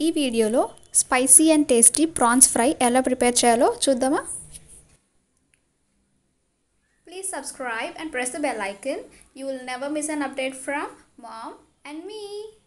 ఈ వీడియోలో spicy and tasty prawns fry ఎలా ప్రిపేర్ చేయాలో చూద్దామా please subscribe and press the bell icon you will never miss an update from mom and me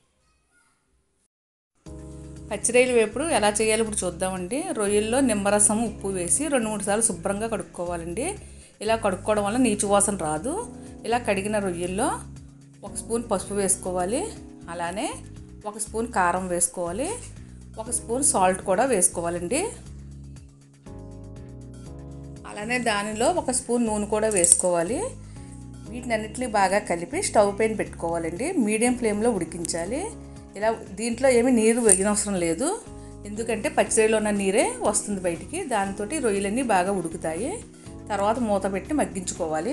పచ్చిరొయ్యలు వేపుడు ఎలా చేయాలో ఇప్పుడు చూద్దామండి రొయ్యల్లో నిమ్మరసం ఉప్పు వేసి రెండు మూడు సార్లు శుభ్రంగా కడుక్కోవాలండి ఇలా కడుక్కోవడం వల్ల నీచు వాసన రాదు ఇలా కడిగిన రొయ్యల్లో ఒక స్పూన్ పసుపు వేసుకోవాలి అలానే ఒక స్పూన్ కారం వేసుకోవాలి ఒక స్పూన్ సాల్ట్ కూడా వేసుకోవాలండి అలానే దానిలో ఒక స్పూన్ నూనె కూడా వేసుకోవాలి వీటినన్నిటిని బాగా కలిపి స్టవ్ పైన పెట్టుకోవాలండి మీడియం ఫ్లేమ్లో ఉడికించాలి ఇలా దీంట్లో ఏమీ నీరు వేయనవసరం లేదు ఎందుకంటే పచ్చిరొయ్యలో ఉన్న నీరే వస్తుంది బయటికి దాంతో రొయ్యలన్నీ బాగా ఉడుకుతాయి తర్వాత మూత పెట్టి మగ్గించుకోవాలి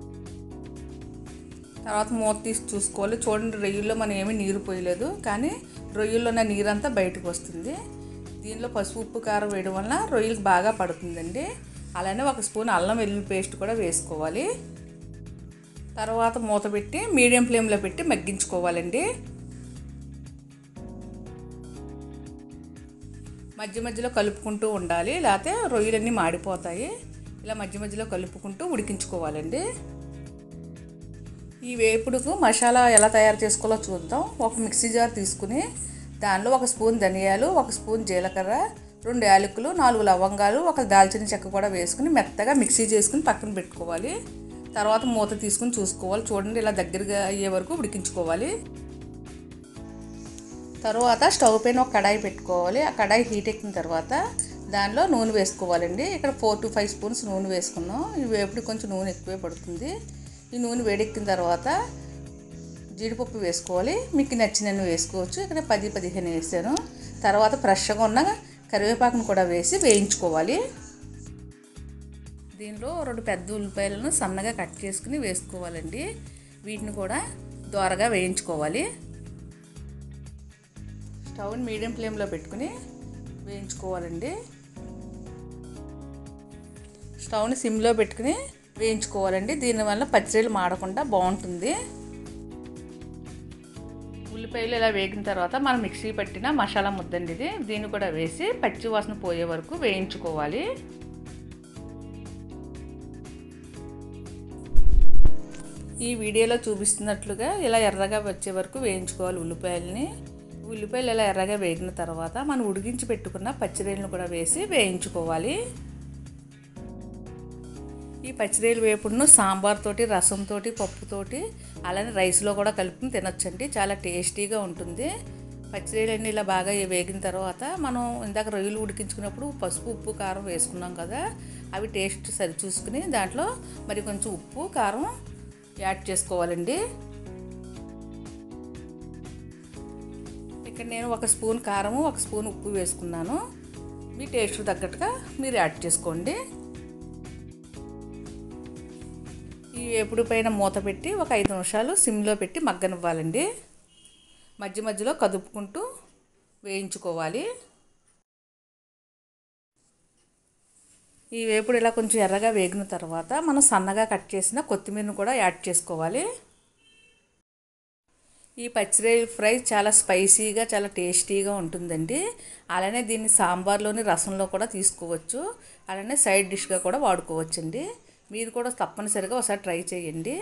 తర్వాత మూత తీసి చూసుకోవాలి చూడండి రొయ్యల్లో మనం ఏమీ నీరు పోయలేదు కానీ రొయ్యల్లో ఉన్న నీరంతా బయటకు వస్తుంది దీనిలో పసుపు ఉప్పు కారం వేయడం వల్ల రొయ్యలకు బాగా పడుతుందండి అలానే ఒక స్పూన్ అల్లం వెల్లుల్లి పేస్ట్ కూడా వేసుకోవాలి తర్వాత మూత పెట్టి మీడియం ఫ్లేమ్లో పెట్టి మగ్గించుకోవాలండి మధ్య మధ్యలో కలుపుకుంటూ ఉండాలి లేకపోతే రొయ్యలన్నీ మాడిపోతాయి ఇలా మధ్య మధ్యలో కలుపుకుంటూ ఉడికించుకోవాలండి ఈ వేపుడుకు మసాలా ఎలా తయారు చేసుకోవాలో చూద్దాం ఒక మిక్సీ జార్ తీసుకుని దానిలో ఒక స్పూన్ ధనియాలు ఒక స్పూన్ జీలకర్ర రెండు యాలకులు నాలుగు లవంగాలు ఒక దాల్చిన చెక్క కూడా వేసుకుని మెత్తగా మిక్సీ చేసుకుని పక్కన పెట్టుకోవాలి తర్వాత మూత తీసుకుని చూసుకోవాలి చూడండి ఇలా దగ్గరగా అయ్యే వరకు ఉడికించుకోవాలి తర్వాత స్టవ్ పైన ఒక కడాయి పెట్టుకోవాలి ఆ కడాయి హీట్ ఎక్కిన తర్వాత దానిలో నూనె వేసుకోవాలండి ఇక్కడ ఫోర్ టు ఫైవ్ స్పూన్స్ నూనె వేసుకున్నాం ఈ వేపుడు కొంచెం నూనె ఎక్కువే పడుతుంది ఈ నూనె వేడెక్కిన తర్వాత జీడిపప్పు వేసుకోవాలి మీకు నచ్చినన్ని వేసుకోవచ్చు ఇక్కడ పది పదిహేను వేసాను తర్వాత ఫ్రెష్గా ఉన్న కరివేపాకును కూడా వేసి వేయించుకోవాలి దీనిలో రెండు పెద్ద ఉల్లిపాయలను సన్నగా కట్ చేసుకుని వేసుకోవాలండి వీటిని కూడా దోరగా వేయించుకోవాలి స్టవ్ని మీడియం ఫ్లేమ్లో పెట్టుకుని వేయించుకోవాలండి స్టవ్ని సిమ్లో పెట్టుకుని వేయించుకోవాలండి దీనివల్ల పచ్చిరొయ్యలు మాడకుండా బాగుంటుంది ఉల్లిపాయలు ఇలా వేగిన తర్వాత మనం మిక్సీ పట్టిన మసాలా ముద్దండి ఇది దీన్ని కూడా వేసి పచ్చి వాసన పోయే వరకు వేయించుకోవాలి ఈ వీడియోలో చూపిస్తున్నట్లుగా ఇలా ఎర్రగా వచ్చే వరకు వేయించుకోవాలి ఉల్లిపాయలని ఉల్లిపాయలు ఇలా ఎర్రగా వేగిన తర్వాత మనం ఉడికించి పెట్టుకున్న పచ్చిరొయ్యలను కూడా వేసి వేయించుకోవాలి ఈ పచ్చిరొయ్యల వేపుడును సాంబార్ తోటి రసంతోటి పప్పుతోటి అలానే రైస్లో కూడా కలుపుకుని తినొచ్చండి చాలా టేస్టీగా ఉంటుంది పచ్చిరొయ్యలన్నీ ఇలా బాగా వేగిన తర్వాత మనం ఇందాక రొయ్యలు ఉడికించుకున్నప్పుడు పసుపు ఉప్పు కారం వేసుకున్నాం కదా అవి టేస్ట్ సరి చూసుకుని దాంట్లో మరి కొంచెం ఉప్పు కారం యాడ్ చేసుకోవాలండి ఇక్కడ నేను ఒక స్పూన్ కారము ఒక స్పూన్ ఉప్పు వేసుకున్నాను మీ టేస్ట్ తగ్గట్టుగా మీరు యాడ్ చేసుకోండి ఈ వేపుడు పైన మూత పెట్టి ఒక ఐదు నిమిషాలు సిమ్లో పెట్టి మగ్గనివ్వాలండి మధ్య మధ్యలో కదుపుకుంటూ వేయించుకోవాలి ఈ వేపుడు ఇలా కొంచెం ఎర్రగా వేగిన తర్వాత మనం సన్నగా కట్ చేసిన కొత్తిమీరను కూడా యాడ్ చేసుకోవాలి ఈ పచ్చిరొయ్య ఫ్రై చాలా స్పైసీగా చాలా టేస్టీగా ఉంటుందండి అలానే దీన్ని సాంబార్లోని రసంలో కూడా తీసుకోవచ్చు అలానే సైడ్ డిష్గా కూడా వాడుకోవచ్చండి మీరు కూడా తప్పనిసరిగా ఒకసారి ట్రై చేయండి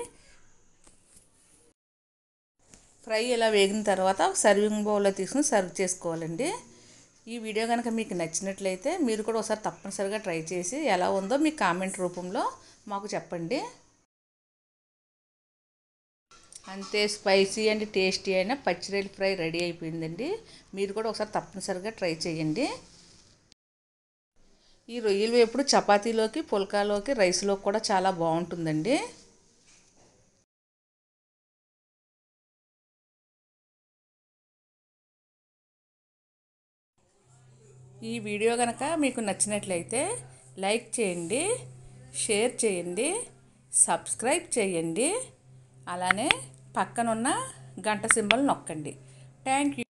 ఫ్రై ఇలా వేగిన తర్వాత సర్వింగ్ బౌల్లో తీసుకుని సర్వ్ చేసుకోవాలండి ఈ వీడియో కనుక మీకు నచ్చినట్లయితే మీరు కూడా ఒకసారి తప్పనిసరిగా ట్రై చేసి ఎలా ఉందో మీ కామెంట్ రూపంలో మాకు చెప్పండి అంతే స్పైసీ అండ్ టేస్టీ అయిన పచ్చిరొయ్యల ఫ్రై రెడీ అయిపోయిందండి మీరు కూడా ఒకసారి తప్పనిసరిగా ట్రై చేయండి ఈ రొయ్యలు వేపుడు చపాతీలోకి పుల్కాలోకి రైస్లోకి కూడా చాలా బాగుంటుందండి ఈ వీడియో కనుక మీకు నచ్చినట్లయితే లైక్ చేయండి షేర్ చేయండి సబ్స్క్రైబ్ చేయండి అలానే పక్కనున్న గంట సింబల్ నొక్కండి థ్యాంక్ యూ